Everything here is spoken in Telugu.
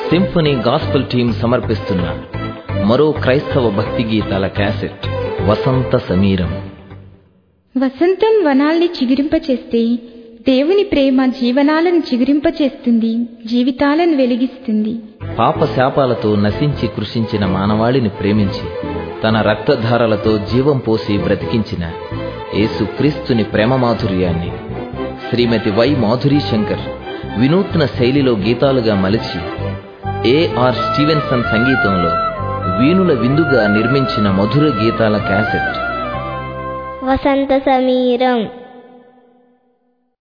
సింఫనీ గాస్పుల్ టీం సమర్పిస్తున్న మరో క్రైస్తవ భక్తి గీతాల క్యాసెట్ వసంత సమీరం వసంతం వనాల్ని చిగురింపచేస్తే దేవుని ప్రేమ జీవనాలను చిగురింపచేస్తుంది జీవితాలను వెలిగిస్తుంది పాప శాపాలతో నశించి కృషించిన మానవాళిని ప్రేమించి తన రక్తధారలతో జీవం పోసి బ్రతికించిన యేసుక్రీస్తుని ప్రేమ మాధుర్యాన్ని శ్రీమతి వై మాధురీ శంకర్ వినూత్న శైలిలో గీతాలుగా మలిచి ఏఆర్ స్టీవెన్సన్ సంగీతంలో వీణుల విందుగా నిర్మించిన మధుర గీతాల క్యాసెట్ వసంత సమీరం